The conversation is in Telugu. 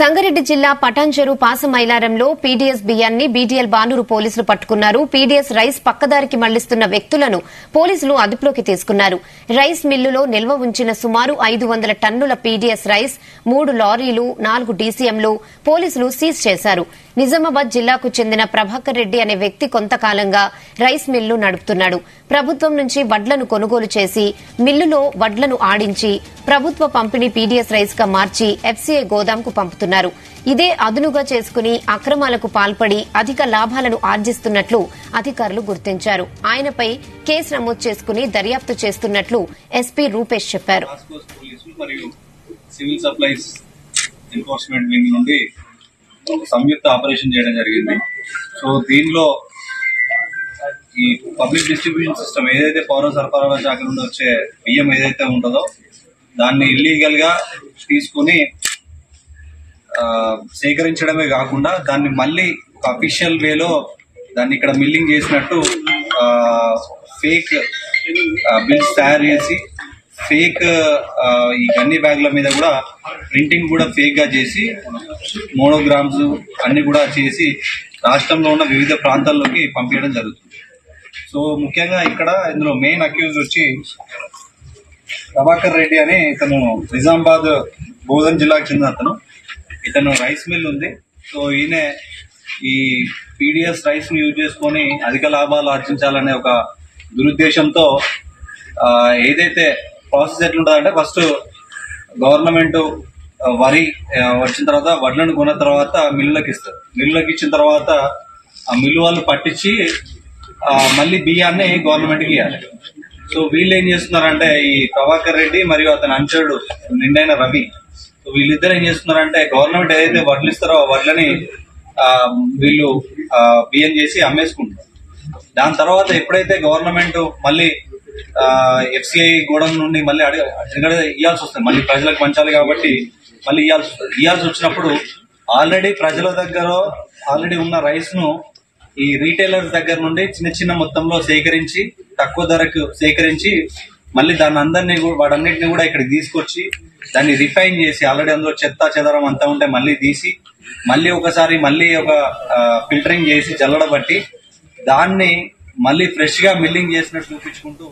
సంగారెడ్డి జిల్లా పటాన్చెరు పాసమైలారంలో పీడీఎస్ బియ్యాన్ని బీటీఎల్ బానూరు పోలీసులు పట్టుకున్నారు పీడీఎస్ రైస్ పక్కదారికి మళ్లిస్తున్న వ్యక్తులను పోలీసులు అదుపులోకి తీసుకున్నారు రైస్ మిల్లులో నిల్వ ఉంచిన సుమారు ఐదు వందల టన్నుల పీడీఎస్ రైస్ మూడు లారీలు నాలుగు డీసీఎంలు పోలీసులు సీజ్ చేశారు నిజామాబాద్ జిల్లాకు చెందిన ప్రభాకర్ రెడ్డి అనే వ్యక్తి కొంతకాలంగా రైస్ మిల్లు నడుపుతున్నాడు ప్రభుత్వం నుంచి వడ్లను కొనుగోలు చేసి మిల్లులో వడ్లను ఆడించి ప్రభుత్వ పంపిణీ పీడీఎస్ రైస్ గా మార్చి ఎఫ్సీఐ గోదాంకు పంపుతున్నారు ఇదే అదునుగా చేసుకుని అక్రమాలకు పాల్పడి అధిక లాభాలను ఆర్జిస్తున్నట్లు అధికారులు గుర్తించారు ఆయనపై కేసు నమోదు చేసుకుని దర్యాప్తు చేస్తున్నట్లు ఎస్పీ రూపేష్ చెప్పారు టాస్క్ ఫోర్స్ పోలీసులు మరియు సివిల్ సప్లైస్ ఎన్ఫోర్స్మెంట్ వింగ్ నుండి ఒక సంయుక్త ఆపరేషన్ చేయడం జరిగింది సో దీనిలో ఈ పబ్లిక్ డిస్ట్రిబ్యూషన్ సిస్టమ్ ఏదైతే పౌర సరఫరాల శాఖ నుండి వచ్చే బియ్యం ఏదైతే ఉంటుందో దాన్ని ఇల్లీగల్ గా తీసుకుని ఆ, సేకరించడమే కాకుండా దాన్ని మళ్ళీ ఒక అఫీషియల్ వేలో దాన్ని ఇక్కడ మిల్లింగ్ చేసినట్టు ఫేక్ బిల్స్ తయారు చేసి ఫేక్ ఈ గన్ని బ్యాగ్ల మీద కూడా ప్రింటింగ్ కూడా ఫేక్ గా చేసి మోనోగ్రామ్స్ అన్ని కూడా చేసి రాష్ట్రంలో ఉన్న వివిధ ప్రాంతాల్లోకి పంపించడం జరుగుతుంది సో ముఖ్యంగా ఇక్కడ ఇందులో మెయిన్ అక్యూజ్ వచ్చి ప్రభాకర్ రెడ్డి అని ఇతను నిజామాబాద్ బోధన్ జిల్లాకు చెందిన అతను ఇతను రైస్ మిల్ ఉంది సో ఈయన ఈ పీడిఎస్ రైస్ ని యూజ్ చేసుకొని అధిక లాభాలు ఆర్జించాలనే ఒక దురుద్దేశంతో ఆ, ఏదైతే ప్రాసెస్ ఎట్లుంటుందంటే ఫస్ట్ గవర్నమెంట్ వరి ఆ, వచ్చిన తర్వాత వడ్లను కొన్న తర్వాత మిల్లులకు ఇస్తారు మిల్లులకు ఇచ్చిన తర్వాత ఆ మిల్లు వాళ్ళు పట్టించి ఆ, మళ్ళీ బియ్యాన్ని గవర్నమెంట్కి ఇవ్వాలి సో వీళ్ళు ఏం చేస్తున్నారంటే ఈ ప్రభాకర్ రెడ్డి మరియు అతని అంచరుడు నిండైన రవి సో వీళ్ళిద్దరు ఏం చేస్తున్నారంటే గవర్నమెంట్ ఏదైతే వడ్లు ఇస్తారో ఆ వడ్లని ఆ, వీళ్ళు ఆ, బియ్యం చేసి అమ్మేసుకుంటారు దాని తర్వాత ఎప్పుడైతే గవర్నమెంట్ మళ్ళీ ఎఫ్సిఐ గోడం నుండి మళ్ళీ అడిగ అడిగ ఇవ్వాల్సి వస్తుంది మళ్ళీ ప్రజలకు పంచాలి కాబట్టి మళ్ళీ ఇవ్వాల్సి వస్తుంది ఇవ్వాల్సి వచ్చినప్పుడు ఆల్రెడీ ప్రజల దగ్గర ఆల్రెడీ ఉన్న రైస్ ను ఈ రీటైలర్స్ దగ్గర నుండి చిన్న చిన్న మొత్తంలో సేకరించి తక్కువ ధరకు సేకరించి మళ్ళీ దాన్ని అందరినీ కూడా వాటన్నిటిని కూడా ఇక్కడికి తీసుకొచ్చి దాన్ని రిఫైన్ చేసి ఆల్రెడీ అందులో చెత్త చెదరం అంతా ఉంటే మళ్ళీ తీసి మళ్ళీ ఒకసారి మళ్ళీ ఒక ఫిల్టరింగ్ చేసి జల్లడబట్టి దాన్ని మళ్ళీ ఫ్రెష్ గా మిల్లింగ్ చేసినట్టు చూపించుకుంటూ